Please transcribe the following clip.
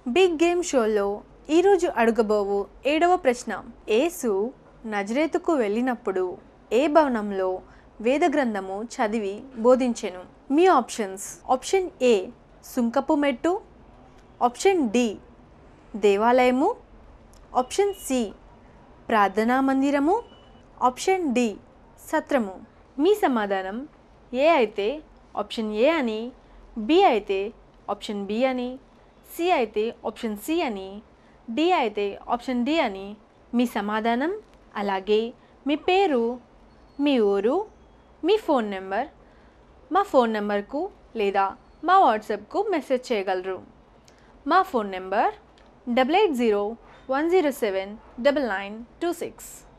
big game షోలో ఈరోజు అడగబోవు ఏడవ ప్రశ్న యేసు నజరేతుకు వెళ్ళినప్పుడు ఏ భవనంలో వేద గ్రంథము చదివి బోధించెను మీ ఆప్షన్స్ ఆప్షన్ ఏ సుంకపు మెట్టు ఆప్షన్ డి దేవాలయము ఆప్షన్ సి ప్రార్థనా మందిరము ఆప్షన్ డి సత్రము మీ సమాధానం ఏ అయితే ఆప్షన్ ఏ అని బి అయితే ఆప్షన్ బి అని సి అయితే ఆప్షన్ సి అని డి అయితే ఆప్షన్ డి అని మీ సమాధానం అలాగే మీ పేరు మీ ఊరు మీ ఫోన్ నెంబర్ మా ఫోన్ నెంబర్కు లేదా మా వాట్సాప్కు మెసేజ్ చేయగలరు మా phone number double eight zero one zero seven double nine two six